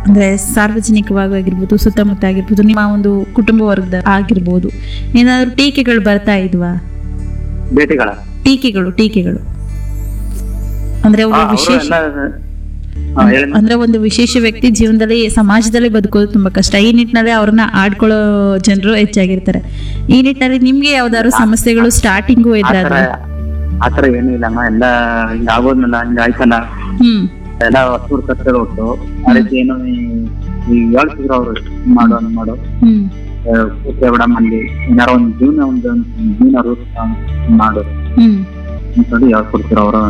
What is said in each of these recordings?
ಅಂದ್ರೆ ಸಾರ್ವಜನಿಕವಾಗಿ ಆಗಿರ್ಬೋದು ಸುತ್ತಮುತ್ತ ಆಗಿರ್ಬೋದು ನಿಮ್ಮ ಒಂದು ಕುಟುಂಬ ವರ್ಗದ ಆಗಿರ್ಬೋದು ಏನಾದ್ರು ಟೀಕೆಗಳು ಬರ್ತಾ ಇದ್ವಾ ಭೇಟಿಗಳ ಟೀಕೆಗಳು ಟೀಕೆಗಳು ಅಂದ್ರೆ ಒಬ್ಬ ಅವರು ವಿಶೇಷ ಎಲ್ಲ ಹಾ, ಹೇಳಿ ma'am. ಅಂದ್ರೆ ಒಂದು ವಿಶೇಷ ವ್ಯಕ್ತಿ ಜೀವನದಲ್ಲಿ ಸಮಾಜದಲ್ಲಿ ಬದುಕೋದು ತುಂಬಾ ಕಷ್ಟ ಈ ನಿಟ್ಟಿನಲ್ಲಿ ಅವ್ರನ್ನ ಆಡ್ಕೊಳ್ಳೋ ಜನರು ಹೆಚ್ಚಾಗಿರ್ತಾರೆ ಈ ನಿಟ್ಟಿನಲ್ಲಿ ನಿಮ್ಗೆ ಯಾವ್ದಾದ್ರು ಸಮಸ್ಯೆಗಳು ಸ್ಟಾರ್ಟಿಂಗು ಆತರ ಎದುರಾದ್ರೆ ಆತರ ಏನು ಇಲ್ಲಮ್ಮ ಎಲ್ಲ ಹಿಂಗ ಆಗೋದ್ನಲ್ಲ ಹಿಂಗ ಆಯ್ತಲ್ಲ ಹ್ಮ್ ಎಲ್ಲ ಹತ್ತೂರ್ ಕಷ್ಟಗಳು ಹೊಟ್ಟು ಆ ರೀತಿ ಏನು ಈ- ಈಗ ಹೇಳ್ತಿದ್ರು ಅವ್ರು ಹಿಂಗ್ ಮಾಡು ಹಂಗ್ ಮಾಡು ಹ್ಮ್ ಕೂತೆ ಬಿಡಮ್ಮ ಅಲ್ಲಿ ಏನಾರ ಒಂದ್ ಜೀವನ ಒಂದು ಜೀವನ ರೂಪ ಮಾಡು ಹ್ಮ್ ಅಂತೇಳಿ ಹೇಳ್ಕೊಡ್ತಿರ ಅವರು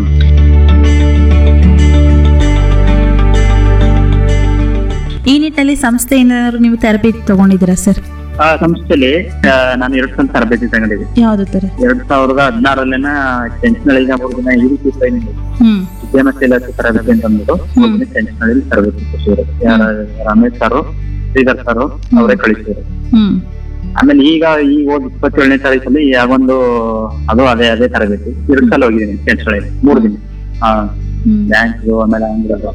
ಈ ನಿಟ್ಟಿನಲ್ಲಿ ಸಂಸ್ಥೆ ಏನಾದ್ರು ನೀವು ತರಬೇತಿ ತಗೊಂಡಿದ್ದೀರಾ ಸರ್ ಆ ಸಂಸ್ಥೆಲಿ ಆ, ನಾನು ಎರಡ್ ಸಲ ತರಬೇತಿ ತಗೊಂಡಿದ್ದೆ ಯಾವ್ದು ತರ ಎರಡ್ ಸಾವಿರದ ಹದಿನಾರಲ್ಲಿನ ಟೆನ್ಷನಳಿಗೆ ಮೂರು ದಿನ ಈ ರೀತಿ ಟ್ರೈನಿಂಗ್ ಹ್ಮ್ ಉದ್ಯಮಶೀಲತೆ ತರಬೇತಿ ಅಂತ ಅಂದ್ಬಿಟ್ಟು ಮೂರು ದಿನ ಟೆನ್ಷನಳಿ ತರಬೇತಿ ಕೊಟ್ಟಿದ್ರು ಯಾರ ರಮೇಶ್ ಸರ್ ಶ್ರೀಧರ್ ಸರ್ ಅವರೇ ಕಳಿಸಿದ್ರು ಹ್ಮ್ ಆಮೇಲೆ ಈಗ ಈಗ ಹೋದ್ ಇಪ್ಪತ್ತೇಳನೇ ತಾರೀಕಲ್ಲಿ ಯಾವೊಂದು ಅದು ಅದೇ ಅದೇ ತರಬೇತಿ ಎರಡ್ ಸಲ ಹೋಗಿದ್ದೀನಿ ಟೆನ್ಷನಳಿ ಮೂರು ದಿನ ಆ ಹ್ಮ್ ಬ್ಯಾಂಕ್ ಆಮೇಲೆ ಅಂಗ್ಡಿಗಳು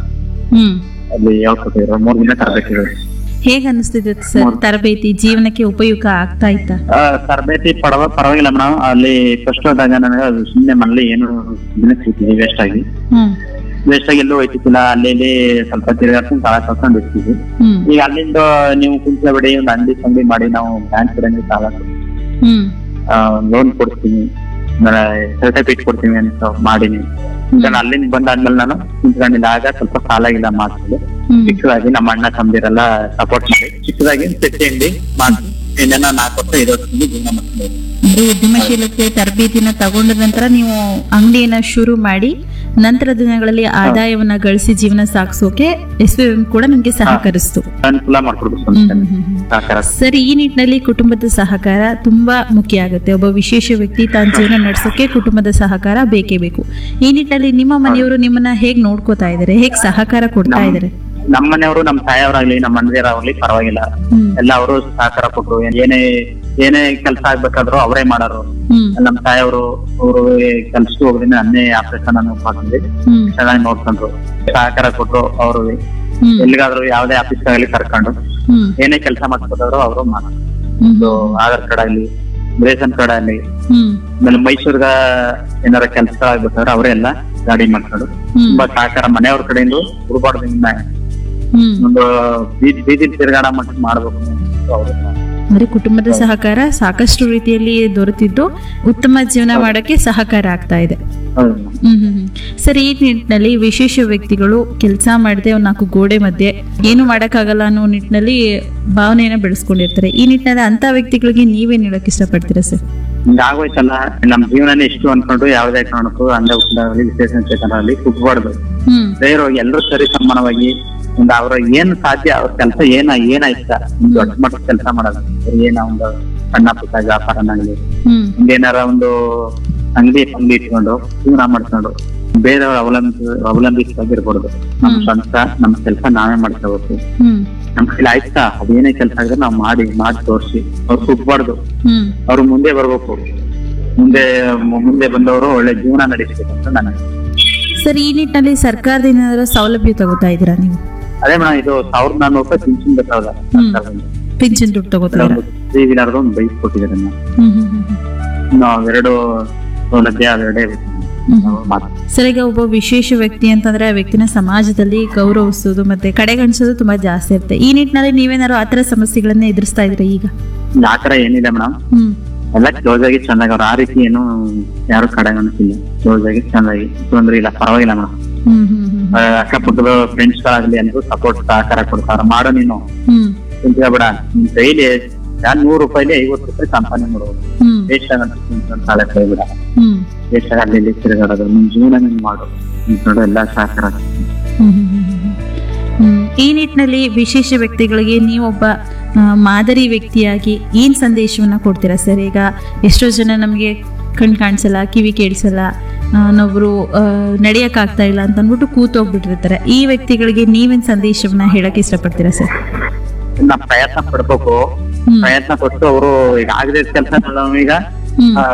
ಹ್ಮ್ ಅಲ್ಲಿ ಹೇಳ್ಕೊಟ್ಟಿದ್ರು ಮೂರು ದಿನ ತರಬೇತಿಗಳು ಹೇಗ್ ಅನಿಸ್ತಿದೆ ಸರ್ ತರಬೇತಿ ಜೀವನಕ್ಕೆ ಉಪಯುಕ್ತ ಆಗ್ತಾ ಇತ್ತಾ ಆ, ತರಬೇತಿ ಪಡವ ಪರವಾಗಿಲ್ಲ ಮೇಡಮ್ ಅಲ್ಲಿ ಫಸ್ಟ್ ಹೋದಾಗ ನನಗೆ ಅದು ಸುಮ್ಮನೆ ಮನೇಲಿ ಏನು ದಿನ ಸಿಗ್ತೀವಿ ವೇಸ್ಟ್ ಆಗಿ ಹ್ಮ್ ವೇಸ್ಟ್ ಆಗಿ ಎಲ್ಲೂ ಹೋಯ್ತಿಲ್ಲ ಅಲ್ಲಿ ಇಲ್ಲಿ ಸ್ವಲ್ಪ ತಿರುಗಾಡ್ಕೊಂಡು ಸಾಲ ಕಳ್ಕೊಂಡು ಇರ್ತೀವಿ ಹ್ಮ್ ಈಗ ಅಲ್ಲಿಂದ ನೀವು ಕುಂತ್ಕೊಬೇಡಿ ಒಂದು ಅಂಗಡಿ ಸಂಗಡಿ ಮಾಡಿ ನಾವು ಬ್ಯಾಂಕ್ ಕಡೆಯಿಂದ ಸಾಲ ಹ್ಮ್ ಲೋನ್ ಕೊಡ್ತೀನಿ ಸರ್ಟಿಫಿಕೇಟ್ ಕೊಡ್ತೀನಿ ಅಂತ ಮಾಡೀನಿ ಈಗ ಅಲ್ಲಿಂದ ಬಂದಾದ್ಮೇಲೆ ನಾನು ಕುಂತ್ಕೊಂಡಿಲ್ಲ ಆಗ ಸ್ವಲ್ಪ ಸಾಲ ಇಲ್ಲ ಮಾಡ್ಕೊಂಡು ಹ್ಮ್ ಚಿಕ್ಕದಾಗಿ ನಮ್ಮ ಅಣ್ಣ ತಮ್ದಿರೆಲ್ಲ ಸಪೋರ್ಟ್ ಮಾಡಿ ಚಿಕ್ಕದಾಗಿ ಸೆಟ್ಟಿ ಅಂಗಡಿ ಮಾಡಿ ಇನ್ನೇನೋ ನಾಲ್ಕು ವರ್ಷ ಐದು ವರ್ಷದಿಂದ ಜೀವನ ಮಾಡ್ಕೊಂಡು ಅಂದ್ರೆ ಉದ್ಯಮಶೀಲತೆ ತರಬೇತಿನ ತಗೊಂಡ ನಂತರ ನೀವು ಅಂಗಡಿಯನ್ನ ಶುರು ಮಾಡಿ ನಂತರ ದಿನಗಳಲ್ಲಿ ಆದಾಯವನ್ನ ಗಳಿಸಿ ಜೀವನ ಸಾಗಿಸೋಕೆ ಎಸ್ ಕೂಡ ನಿಮ್ಗೆ ಸಹಕರಿಸ್ತು ಅನುಕೂಲ ಮಾಡ್ಕೊಡ್ಬೇಕು ಹ್ಮ್, ಸಂಸ್ಥೆ ಹ್ಮ್, ಹ್ಮ್, ಹ್ಮ್. ಸಹಕಾರ ಸರಿ ಈ ನಿಟ್ಟಿನಲ್ಲಿ ಕುಟುಂಬದ ಸಹಕಾರ ತುಂಬಾ ಮುಖ್ಯ ಆಗುತ್ತೆ ಒಬ್ಬ ವಿಶೇಷ ವ್ಯಕ್ತಿ ತನ್ನ ಜೀವನ ನಡೆಸೋಕೆ ಕುಟುಂಬದ ಸಹಕಾರ ಬೇಕೇ ಬೇಕು ಈ ನಿಟ್ಟಿನಲ್ಲಿ ನಿಮ್ಮ ಮನೆಯವರು ನಿಮ್ಮನ್ನ ಹೇಗ್ ನೋಡ್ಕೋತಾ ಇದ್ದಾರೆ ಹೇಗ್ ಸಹಕಾರ ಕೊಡ್ತಾ ಇದ್ದಾರೆ ನಮ್ಮ ಮನೆಯವರು ನಮ್ಮ ತಾಯಿಯವರಾಗ್ಲಿ ನಮ್ಮ ಅಣ್ಣದಿರಾಗ್ಲಿ ಪರವಾಗಿಲ್ಲ ಹ್ಮ್ ಎಲ್ಲ ಅವರು ಸಹಕಾರ ಕೊಟ್ರು ಏನೇ ಏನೇ ಕೆಲಸ ಆಗ್ಬೇಕಾದ್ರು ಅವರೇ ಮಾಡೋರು ಹ್ಮ್ ನಮ್ಮ ತಾಯಿಯವರು ಅವರು ಕೆಲ್ಸಕ್ಕೆ ಹೋಗೋದ್ರಿಂದ ಅನ್ನೇ ಆಪರೇಷನ್ ಅನ್ನು ಮಾಡ್ಕೊಂಡ್ವಿ ಹ್ಮ್ ಚೆನ್ನಾಗಿ ನೋಡ್ಕೊಂಡ್ರು ಸಹಕಾರ ಕೊಟ್ರು ಅವರು ಹ್ಮ್ ಎಲ್ಲಿಗಾದ್ರು ಯಾವ್ದೇ ಆಫೀಸ್ ಆಗಲಿ ಕರ್ಕೊಂಡು ಹ್ಮ್ ಏನೇ ಕೆಲಸ ಮಾಡ್ಕೋದಾದ್ರು ಅವರು ಮಾಡ್ತಾರೆ ಹ್ಮ್ ಇದು ಆಧಾರ್ ಕಾರ್ಡ್ ಆಗ್ಲಿ ರೇಷನ್ ಕಾರ್ಡ್ ಆಗ್ಲಿ ಹ್ಮ್ ಆಮೇಲೆ ಮೈಸೂರ್ಗ ಏನಾರ ಕೆಲಸ ಆಗ್ಬೇಕಾದ್ರೆ ಅವರೇ ಎಲ್ಲ ಗಾಡಿ ಮಾಡ್ಕೊಂಡು ಹ್ಮ್ ತುಂಬಾ ಸಹಕಾರ ಮನೆಯವ್ರ ಕಡೆಯಿಂದ ಹುಡುಬಾರ್ದಿಂದ ಹ್ಮ್ ಒಂದು ಬೀದಿ ಬೀದಿ ತಿರುಗಾಡ ಮಟ್ಟ ಮಾಡ್ಬೇಕು ಅಂತ ಅವ್ರು ಅಂದ್ರೆ ಕುಟುಂಬದ ಸಹಕಾರ ಸಾಕಷ್ಟು ರೀತಿಯಲ್ಲಿ ದೊರೆತಿದ್ದು ಉತ್ತಮ ಜೀವನ ಮಾಡಕ್ಕೆ ಸಹಕಾರ ಆಗ್ತಾ ಇದೆ ಹೌದು. ಹ್ಮ್ ಹ್ಮ್ ಹ್ಮ್. ಸರಿ ಈ ನಿಟ್ಟಿನಲ್ಲಿ ವಿಶೇಷ ವ್ಯಕ್ತಿಗಳು ಕೆಲಸ ಮಾಡದೆ ಒಂದ್ ನಾಲ್ಕು ಗೋಡೆ ಮಧ್ಯೆ ಏನು ಮಾಡಕ್ಕಾಗಲ್ಲ ಅನ್ನೋ ನಿಟ್ಟಿನಲ್ಲಿ ಭಾವನೆಯನ್ನ ಬೆಳೆಸ್ಕೊಂಡಿರ್ತಾರೆ ಈ ನಿಟ್ಟಿನಲ್ಲಿ ಅಂತ ವ್ಯಕ್ತಿಗಳಿಗೆ ನೀವೇನ್ ಹೇಳಕ್ ಇಷ್ಟಪಡ್ತೀರಾ ಸರ್ ಹಿಂಗ ಆಗೋಯ್ತಲ್ಲ ನಮ್ ಜೀವನನೇ ಇಷ್ಟು ಅನ್ಕೊಂಡು ಯಾವ್ದೇ ಕಾರಣಕ್ಕೂ ಅಂಧ ಹುಟ್ಟಿದಾಗಲಿ ವಿಶೇಷ ಚೇತನಾಗಲಿ ಕುಗ್ಬಾರ್ದು ಹ್ಮ್ ಧೈರ್ಯವಾಗಿ ಎಲ್ಲರೂ ಸರಿ ಸಮಾನವಾಗಿ ಒಂದು ಅವ್ರ ಏನ್ ಸಾಧ್ಯ ಅವ್ರ ಕೆಲಸ ಏನ ಏನಾಯ್ತ ಒಂದು ದೊಡ್ಡ ಮಟ್ಟದ ಕೆಲಸ ಮಾಡೋದು ಅವ್ರು ಏನ ಒಂದು ಸಣ್ಣ ಪುಟ್ಟ ವ್ಯಾಪಾರನಾಗ್ಲಿ ಹ್ಮ್ ಒಂದೇನಾರ ಒಂದು ಅಂಗಡಿ ಅಂಗಡಿ ಇಟ್ಕೊಂಡು ಜೀವನ ಮಾಡ್ಕೊಂಡು ಬೇರೆಯವ್ರ ಅವಲಂಬಿ ಅವಲಂಬಿಸಾಗಿರ್ಬಾರ್ದು ನಮ್ ಹ್ಮ್. ಸ್ವಂತ ನಮ್ ಕೆಲಸ ನಾವೇ ಮಾಡ್ಕೋಬೇಕು ಹ್ಮ್ ನಮ್ ಕೈಲಿ ಆಯ್ತಾ ಅದೇನೇ ಕೆಲಸ ಆಗಿದ್ರೆ ನಾವ್ ಮಾಡಿ ಮಾಡಿ ತೋರಿಸಿ ಅವ್ರು ಕುಗ್ಬಾರ್ದು ಹ್ಮ್ ಅವ್ರು ಮುಂದೆ ಬರ್ಬೇಕು ಮುಂದೆ ಮುಂದೆ ಬಂದವರು ಒಳ್ಳೆ ಜೀವನ ನಡೆಸ್ಬೇಕು ಅಂತ ನನಗೆ ಸರ್ ಈ ನಿಟ್ಟಿನಲ್ಲಿ ಸರ್ಕಾರದಿಂದ ಏನಾದ್ರು ಸೌಲಭ್ಯ ತಗೋತಾ ಇದ್ದೀರಾ ನೀವು ಅದೇ ಮೇಡಮ್ ಇದು ಸಾವಿರದ ನಾನ್ನೂರು ರೂಪಾಯಿ ಪಿಂಚಣಿ ಬರ್ತಾವಲ್ಲ ಹ್ಮ್. ಸರ್ಕಾರದಿಂದ. ಪಿಂಚನ್ ದುಡ್ಡು ತಗೋತಾ ಒಂದು ತ್ರೀ ವೀಲರ್ ಒಂದು ಬೈಕ್ ಕೊಟ್ಟಿದ್ದಾರೆ ನಾವು. ಹ್ಮ್ ಹ್ಮ್ ಹ್ಮ್ ಹ್ಮ್ ಇನ್ನು ಅವೆರಡು ಸೌಲಭ್ಯ ಅವೆರಡೇ ಹ್ಮ್. ನಾವು ಮಾತು ಸರ್ ಈಗ ಒಬ್ಬ ವಿಶೇಷ ವ್ಯಕ್ತಿ ಅಂತಂದ್ರೆ ಆ ವ್ಯಕ್ತಿನ ಸಮಾಜದಲ್ಲಿ ಗೌರವಿಸೋದು ಮತ್ತೆ ಕಡೆಗಣಿಸೋದು ತುಂಬಾ ಜಾಸ್ತಿ ಇರುತ್ತೆ ಈ ನಿಟ್ಟಿನಲ್ಲಿ ನೀವೇನಾದ್ರು ಆತರ ಸಮಸ್ಯೆಗಳನ್ನ ಎದುರಿಸ್ತಾ ಇದ್ರೆ ಈಗ ಆತರ ಏನಿಲ್ಲ ಮೇಡಮ್ ಹ್ಮ್ ಎಲ್ಲ ಕ್ಲೋಸ್ ಆಗಿ ಚೆನ್ನಾಗಿ ಅವ್ರು ಆ ರೀತಿ ಏನು ಯಾರು ಕಡೆಗಣಿಸಿಲ್ಲ ಕ್ಲೋಸ್ ಆಗಿ ಚೆನ್ನಾಗಿ ತೊಂದ್ರೆ ಇಲ್ಲ ಪರವಾಗಿಲ್ಲ ಮೇಡಮ್ ಹ್ಮ್ ಹ್ಮ್ ಹ್ಮ್ ಅಕ್ಕಪಕ್ಕದ ಫ್ರೆಂಡ್ಸ್ ಗಳಾಗ್ಲಿ ಅಂದ್ರು ಸಪೋರ್ಟ್ ಸಹಕಾರ ಕೊಡ್ತಾರ ಮಾಡು ನೀನು ಹ್ಮ್ ಬೇಡ ನಿನ್ ಕೈಲಿ ನಾನ್ ನೂರು ರೂಪಾಯಿಲಿ ಐವತ್ತು ರೂಪಾಯಿ ಸಂಪಾದನೆ ಮಾಡ್ಬೋದು ಹ್ಮ್ ವೇಸ್ಟ್ ಆಗಂತ ಸಾಲ ಕೈಬಿಡ ಹ್ಮ್ ವೇಸ್ಟ್ ಅಲ್ಲಿ ಇಲ್ಲಿ ತಿರುಗಾಡೋದು ನಿನ್ ಜೀವನ ನೀನ್ ಮಾಡು ನಿನ್ ನೋಡು ಎಲ್ಲ ಸಹಕಾರ ಹ್ಮ್ ಹ್ಮ್ ಹ್ಮ್ ಹ್ಮ್ ಹ್ಮ್. ಈ ನಿಟ್ಟಿನಲ್ಲಿ ವಿಶೇಷ ವ್ಯಕ್ತಿಗಳಿಗೆ ನೀವೊಬ್ಬ ಆ, ಮಾದರಿ ವ್ಯಕ್ತಿಯಾಗಿ ಏನ್ ಸಂದೇಶವನ್ನ ಕೊಡ್ತೀರಾ ಸರ್ ಈಗ ಎಷ್ಟೋ ಜನ ನಮಗೆ ಕಣ್ ಕಾಣಿಸಲ್ಲ ಕಿವಿ ಕೇಳಿಸಲ್ಲ ನಾವೊಬ್ರು ನಡೆಯಕ್ಕಾಗ್ತಾ ಇಲ್ಲ ಅಂತ ಅಂದ್ಬಿಟ್ಟು ಕೂತೋಗ್ಬಿಟ್ಟಿರ್ತಾರೆ ಈ ವ್ಯಕ್ತಿಗಳಿಗೆ ನೀವೇನ್ ಸಂದೇಶವನ್ನ ಹೇಳಕ್ ಇಷ್ಟಪಡ್ತೀರಾ ಸರ್ ನಾವ್ ಪ್ರಯತ್ನ ಪಡ್ಬೇಕು ಹ್ಮ್ ಪ್ರಯತ್ನ ಪಟ್ಟು ಅವರು ಈಗ ಆಗದೆ ಕೆಲಸ ಈಗ ಹ್ಮ್ ಆ,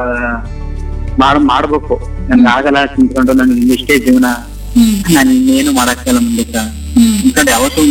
ಮಾಡ್ ಮಾಡ್ಬೇಕು ನನ್ಗೆ ಆಗಲ್ಲ ತಿಂತ್ಕೊಂಡು ನನ್ಗೆ ಇಷ್ಟೇ ಜೀವನ ಹ್ಮ್ ನಾನು ಇನ್ನೇನು ಮಾಡಕ್ಕಾಗಲ್ಲ ಮುಂದಕ್ಕೆ ಹ್ಮ್ ಅನ್ಕೊಂಡು ಯಾವತ್ತೂ